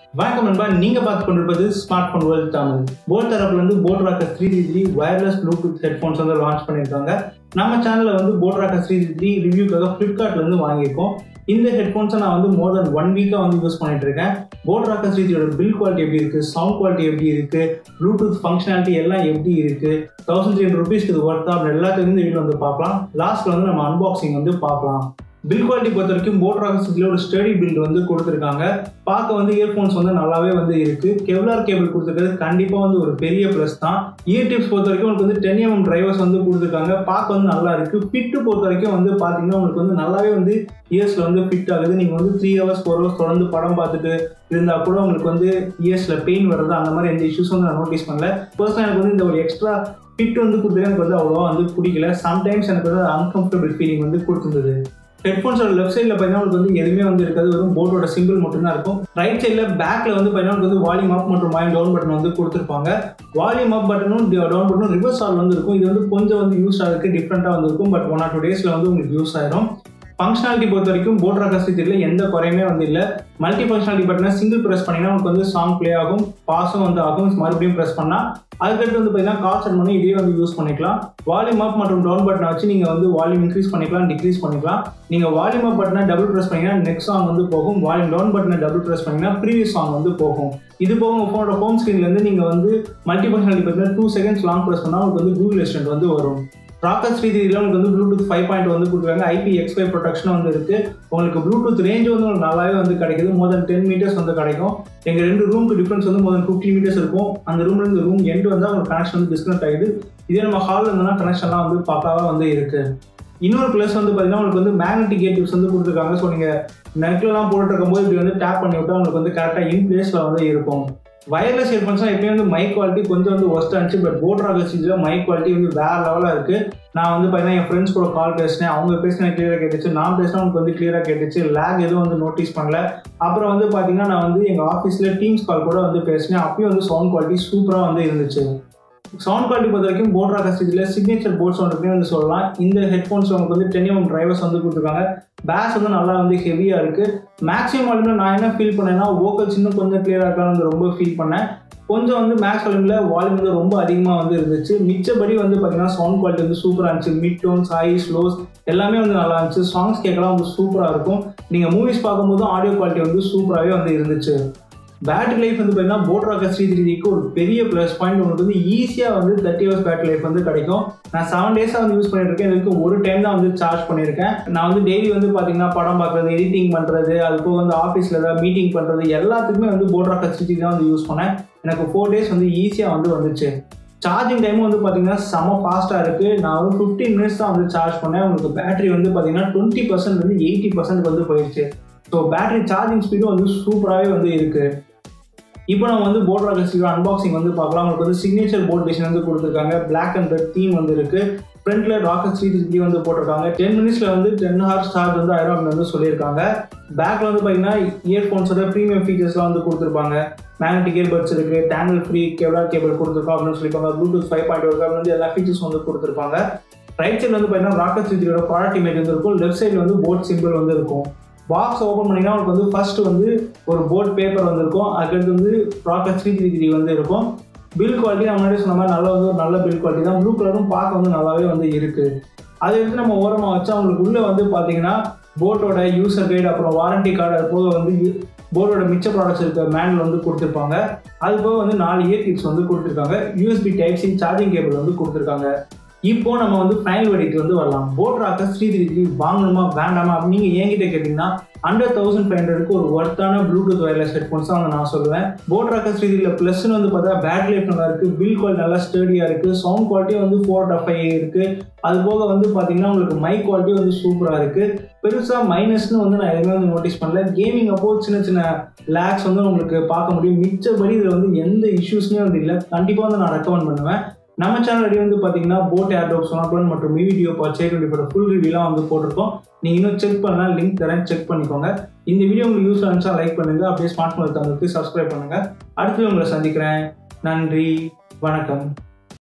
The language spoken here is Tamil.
வணக்கம் நண்பா நீங்க பார்த்து கொண்டிருப்பது smart phone world Tamil boAt தரப்புல இருந்து boAt rocker three three three wireless Bluetooth headphones வந்து லான்ச் பண்ணியிருக்காங்க நம்ம சேனல்ல வந்து boAt rocker three three three ரிவ்யூக்காக ஃப்ளிப்கார்ட்ல இருந்து வாங்கியிருக்கோம் இந்த ஹெட்ஃபோன்ஸை நான் வந்து மோர் தென் ஒன் வீக்காக வந்து யூஸ் பண்ணிட்டு இருக்கேன் போட் ராக்கர் த்ரீ த்ரீயோட பில் குவாலிட்டி எப்படி இருக்கு சவுண்ட் குவாலிட்டி எப்படி இருக்கு ப்ளூடூத் ஃபங்க்ஷனாலிட்டி எல்லாம் எப்படி இருக்கு தௌசண்ட் த்ரீ ஹண்ட்ரட் ருபீஸ்க்கு இது ஒர்த்தா அப்படின்னு எல்லாத்தையும் இந்த வீடியோ வந்து பார்க்கலாம் லாஸ்ட்ல வந்து நம்ம அன்பாக்சிங் வந்து பார்க்கலாம் பில் குவாலிட்டி பொறுத்த வரைக்கும் போட் ராக்கர்ஸ்ல ஒரு ஸ்டடி பில்ட் வந்து கொடுத்துருக்காங்க பார்க்க வந்து இயர்ஃபோன்ஸ் வந்து நல்லாவே வந்து இருக்கு கெவ்லார் கேபிள் கொடுத்துருக்கிறது கண்டிப்பாக வந்து ஒரு பெரிய ப்ளஸ் தான் இயர் டிப்ஸ் பொறுத்த வரைக்கும் உங்களுக்கு வந்து டென் எம்எம் டிரைவர்ஸ் வந்து கொடுத்துருக்காங்க பார்க்க வந்து நல்லா இருக்கு ஃபிட்டு பொறுத்த வரைக்கும் வந்து பார்த்தீங்கன்னா உங்களுக்கு வந்து நல்லாவே வந்து இயர்ஸில் வந்து ஃபிட் ஆகுது நீங்கள் வந்து த்ரீ ஹவர்ஸ் ஃபோர் ஹவர்ஸ் தொடர்ந்து படம் பார்த்துட்டு இருந்தால் கூட உங்களுக்கு வந்து இயர்ஸில் பெயின் வர்றது அந்த மாதிரி எந்த இஷ்யூஸும் வந்து நான் நோட்டீஸ் பண்ணல பர்சனலாக எனக்கு வந்து இந்த ஒரு எக்ஸ்ட்ரா ஃபிட் வந்து கொடுத்துட்டு எனக்கு வந்து அவ்வளோவா வந்து பிடிக்கல சம்டைம்ஸ் எனக்கு வந்து அன்கம்ஃபர்டபுள் ஃபீலிங் வந்து கொடுத்துருந்தது ஹெட்ஃபோன்ஸோட லெஃப்ட் சைடில் பார்த்தீங்கன்னா உங்களுக்கு வந்து எதுவுமே வந்து இருக்காது வெறும் போர்டோட சிம்பிள் மட்டும்தான் இருக்கும் ரைட் சைடில் பேக்கில் வந்து பார்த்தீங்கன்னா உங்களுக்கு வந்து வால்யூம் அப் மற்றும் வால்யூம் டவுன் பட்டன் வந்து கொடுத்துருப்பாங்க வால்யூம் அப் பட்டனும் டவுன் பட்டனும் ரிவர்ஸ் ஆல் வந்து இருக்கும் இது வந்து கொஞ்சம் வந்து யூஸ் ஆகிறதுக்கு டிஃப்ரெண்ட்டாக வந்து இருக்கும் பட் ஒன் ஆர் டூ டேஸில் வந்து உங்களுக்கு யூஸ் ஆயிரும் ஃபங்க்ஷனாலிட்டி பொறுத்த வரைக்கும் போட் ராக்கர் எந்த குறையுமே வந்து இல்லை மல்டி ஃபங்க்ஷனாலிட்டி பட்டனை சிங்கிள் ப்ரெஸ் பண்ணிங்கன்னா உங்களுக்கு வந்து சாங் ப்ளே ஆகும் பாஸும் வந்து ஆகும் மறுபடியும் ப்ரெஸ் பண்ணால் அதுக்கடுத்து வந்து பார்த்தீங்கன்னா கால் செட் பண்ணி இதே வந்து யூஸ் பண்ணிக்கலாம் வால்யூம் அப் மற்றும் டவுன் பட்டனை வச்சு நீங்கள் வந்து வால்யூம் இன்க்ரீஸ் பண்ணிக்கலாம் டிக்ரீஸ் பண்ணிக்கலாம் நீங்கள் வால்யூம் அப் பட்டனை டபுள் ப்ரெஸ் பண்ணிங்கன்னா நெக்ஸ்ட் சாங் வந்து போகும் வால்யூம் டவுன் பட்டனை டபுள் ப்ரெஸ் பண்ணிங்கன்னா ப்ரீவியஸ் சாங் வந்து போகும் இது போக உங்கள் ஃபோனோட ஹோம் ஸ்க்ரீன்லேருந்து நீங்கள் வந்து மல்டி ஃபங்க்ஷனாலிட்டி பார்த்தீங்கன்னா டூ செகண்ட்ஸ் லாங் ப்ரெஸ் பண்ணால் உங்களுக்கு வந்து கூகுள் அசிஸ்டன்ட் வந்து வரும் ராக்கர் ஸ்ரீ இதில் உங்களுக்கு வந்து ப்ளூடூத் ஃபைவ் பாயிண்ட் வந்து கொடுக்குறாங்க ஐபி எக்ஸ் ஃபைவ் ப்ரொடக்ஷன் வந்து இருக்கு உங்களுக்கு ப்ளூடூத் ரேஞ்ச் வந்து உங்களுக்கு நல்லாவே வந்து கிடைக்குது மோர் தென் டென் மீட்டர்ஸ் வந்து கிடைக்கும் எங்கள் ரெண்டு ரூமுக்கு டிஃப்ரென்ஸ் வந்து மோர் தென் ஃபிஃப்டி மீட்டர்ஸ் இருக்கும் அந்த ரூம்ல இருந்து ரூம் எண்டு வந்து உங்களுக்கு கனெக்ஷன் வந்து டிஸ்கனெக்ட் ஆகிடுது இதே நம்ம ஹாலில் இருந்தோம்னா கனெக்ஷன்லாம் வந்து பக்காவாக வந்து இருக்கு இன்னொரு ப்ளஸ் வந்து பார்த்தீங்கன்னா உங்களுக்கு வந்து மேக்னெட்டிக் கேட் டிப்ஸ் வந்து கொடுத்துருக்காங்க ஸோ நீங்கள் நெட்லலாம் போட்டுட்டு இருக்கும்போது இப்படி வந்து டேப் பண்ணி விட்டா உங்களுக்கு வந்து கரெக்டாக இன் பிளேஸில் வந்து இருக்கும் வயர்லெஸ் ஹெட்ஃபோன்ஸ்லாம் எப்பயும் வந்து மைக் குவாலிட்டி கொஞ்சம் வந்து ஒஸ்ட்டாக இருந்துச்சு பட் போட் ராகர் சீரிஸில் மைக் குவாலிட்டி வந்து வேற லெவலாக இருக்குது நான் வந்து பார்த்தீங்கன்னா என் ஃப்ரெண்ட்ஸ் கூட கால் பேசினேன் அவங்க பேசினா கிளியராக கேட்டுச்சு நான் பேசினா எனக்கு வந்து கிளியராக கேட்டுச்சு லேக் எதுவும் வந்து நோட்டீஸ் பண்ணல அப்புறம் வந்து பார்த்தீங்கன்னா நான் வந்து எங்கள் ஆஃபீஸில் டீம்ஸ் கால் கூட வந்து பேசினேன் அப்பயும் வந்து சவுண்ட் குவாலிட்டி சூப்பராக வந்து இருந்துச்சு சவுண்ட் குவாலிட்டி பொறுத்த வரைக்கும் போட் ராகர் இதில் சிக்னேச்சர் போட் சவுண்ட் இருக்குன்னு வந்து சொல்லலாம் இந்த ஹெட்ஃபோன்ஸ் உங்களுக்கு வந்து டென் எம் டிரைவர்ஸ் வந்து கொடுத்துருக்காங்க பேஸ் வந்து நல்லா வந்து ஹெவியாக இருக்குது மேக்ஸிமம் வால்யூமில் நான் என்ன ஃபீல் பண்ணேன்னா வோக்கல்ஸ் இன்னும் கொஞ்சம் கிளியராக இருக்கான்னு வந்து ரொம்ப ஃபீல் பண்ணேன் கொஞ்சம் வந்து மேக்ஸ் வால்யூமில் வால்யூம் வந்து ரொம்ப அதிகமாக வந்து இருந்துச்சு மிச்சபடி வந்து பார்த்தீங்கன்னா சவுண்ட் குவாலிட்டி வந்து சூப்பராக இருந்துச்சு மிட் டோன்ஸ் ஹை ஸ்லோஸ் எல்லாமே வந்து நல்லா இருந்துச்சு சாங்ஸ் கேட்கலாம் வந்து சூப்பராக இருக்கும் நீங்கள் மூவிஸ் பார்க்கும்போது ஆடியோ குவாலிட்டி வந்து சூப்பராகவே வந்து இருந்துச்சு பேட்டரி லைஃப் வந்து பார்த்தீங்கன்னா போட் ராக்கர் த்ரீ த்ரீக்கு ஒரு பெரிய ப்ளஸ் பாயிண்ட் உங்களுக்கு வந்து ஈஸியாக வந்து தேர்ட்டி ஹவர்ஸ் பேட்டரி லைஃப் வந்து கிடைக்கும் நான் செவன் டேஸாக வந்து யூஸ் பண்ணிட்டு இருக்கேன் இதுக்கு ஒரு டைம் தான் வந்து சார்ஜ் பண்ணியிருக்கேன் நான் வந்து டெய்லி வந்து பார்த்தீங்கன்னா படம் பார்க்குறது எடிட்டிங் பண்ணுறது அது போக வந்து ஆஃபீஸில் ஏதாவது மீட்டிங் பண்ணுறது எல்லாத்துக்குமே வந்து போட் ராக்கர் த்ரீ தான் வந்து யூஸ் பண்ணேன் எனக்கு ஃபோர் டேஸ் வந்து ஈஸியாக வந்து வந்துச்சு சார்ஜிங் டைமும் வந்து பார்த்தீங்கன்னா செம ஃபாஸ்ட்டாக இருக்குது நான் வந்து ஃபிஃப்டீன் மினிட்ஸ் தான் வந்து சார்ஜ் பண்ணேன் உங்களுக்கு பேட்டரி வந்து பார்த்தீங்கன்னா டுவெண்ட்டி பர்சன்ட் வந்து எயிட்டி பர்சன்ட் வந்து போயிடுச்சு ஸோ பேட்டரி சார்ஜிங் ஸ்பீடும் வந்து சூப்பராகவே வந்து இருக்குது இப்போ நம்ம வந்து போர்ட் ராக்கர் அன்பாக்சிங் வந்து பார்க்கலாம் உங்களுக்கு வந்து சிக்னேச்சர் போர்ட் டிசைன் வந்து கொடுத்துருக்காங்க பிளாக் அண்ட் ரெட் தீம் வந்து இருக்கு ஃப்ரண்ட்ல ராக்கெட் ஸ்ட்ரீட் த்ரீ வந்து போட்டிருக்காங்க டென் மினிட்ஸ்ல வந்து டென் ஹவர்ஸ் சார்ஜ் வந்து ஆயிரம் அப்படின்னு வந்து சொல்லியிருக்காங்க பேக்ல வந்து பார்த்தீங்கன்னா இயர்ஃபோன்ஸோட ப்ரீமியம் ஃபீச்சர்ஸ்லாம் வந்து கொடுத்துருப்பாங்க மேக்னெட்டிக் இயர்பட்ஸ் இருக்கு டேங்கிள் ஃப்ரீ கேபிளா கேபிள் கொடுத்துருக்கோம் அப்படின்னு சொல்லியிருக்காங்க ப்ளூடூத் ஃபைவ் பாயிண்ட் ஒர்க் அப்படின்னு வந்து எல்லா ஃபீச்சர்ஸ் வந்து கொடுத்துருப்பாங்க ரைட் சைடில் வந்து பார்த்தீங்கன்னா ராக்கெட் ஸ்ட்ரீட்டோட ப்ராடக்ட் இமேஜ் வந்து இருக்கும் லெஃப்ட் சைடில் வந்து போர்ட் சிம்பிள் வந்து இருக்கும் பாக்ஸ் ஓப்பன் பண்ணிங்கன்னா உங்களுக்கு வந்து ஃபர்ஸ்ட் வந்து ஒரு போர்ட் பேப்பர் வந்திருக்கும் அதுக்கடுத்து வந்து ராக்கெட் த்ரீ த்ரீ த்ரீ வந்து இருக்கும் பில் குவாலிட்டி நான் முன்னாடி சொன்ன மாதிரி நல்ல வந்து ஒரு நல்ல பில் குவாலிட்டி தான் ப்ளூ கலரும் பார்க்க வந்து நல்லாவே வந்து இருக்கு அதை எடுத்து நம்ம ஓரமாக வச்சு அவங்களுக்கு உள்ள வந்து பார்த்தீங்கன்னா போட்டோட யூசர் கைடு அப்புறம் வாரண்டி கார்டு அது போக வந்து போர்டோட மிச்ச ப்ராடக்ட்ஸ் இருக்க மேனுவல் வந்து கொடுத்துருப்பாங்க அது போக வந்து நாலு இயர் கிட்ஸ் வந்து கொடுத்துருக்காங்க USB type C charging cable வந்து கொடுத்துருக்காங்க இப்போ நம்ம வந்து ஃபைனல் வெடிக்கு வந்து வரலாம் boAt rocker three three three வாங்கணுமா வேண்டாமா அப்படின்னு நீங்கள் என்கிட்ட கேட்டிங்கன்னா அண்டர் தௌசண்ட் ஃபைவ் ஹண்ட்ரடுக்கு ஒரு ஒர்த்தான ப்ளூடூத் வயர்லெஸ் ஹெட்ஃபோன்ஸ் தான் நான் சொல்லுவேன் போட் ராக்கர் த்ரீ த்ரீல ப்ளஸ்னு வந்து பார்த்தா பேட்டரி லைஃப் நல்லா இருக்குது பில் குவாலிட்டி நல்லா ஸ்டடியாக இருக்குது சவுண்ட் குவாலிட்டி வந்து ஃபோர் டாட் ஃபைவ் இருக்குது அது போக வந்து பார்த்தீங்கன்னா உங்களுக்கு மைக் குவாலிட்டி வந்து சூப்பராக இருக்குது பெருசாக மைனஸ்னு வந்து நான் எதுவுமே வந்து நோட்டீஸ் பண்ணல கேமிங் அப்போ சின்ன சின்ன லேக்ஸ் வந்து உங்களுக்கு பார்க்க முடியும் மிச்சபடி இதில் வந்து எந்த இஷ்யூஸ்மே வந்து இல்லை கண்டிப்பாக வந்து நான் ரெக்கமெண்ட் பண்ணுவேன் நம்ம சேனல் அடி வந்து பார்த்தீங்கன்னா போட் ஏர்டாப் சொனாப்ளன் மற்றும் மீ வீடியோ பர்ச்சேஸ் டுவெண்ட்டி ஃபுல் ரிவியூலாம் வந்து போட்டிருக்கோம் நீங்கள் இன்னும் செக் பண்ணலாம் லிங்க் தரேன் செக் பண்ணிக்கோங்க இந்த வீடியோ உங்களுக்கு யூஸ் ஆனிச்சா லைக் பண்ணுங்க அப்படியே ஸ்மார்ட் ஃபோன் தமிழுக்கு சப்ஸ்கிரைப் பண்ணுங்க அடுத்து உங்களை சந்திக்கிறேன் நன்றி வணக்கம்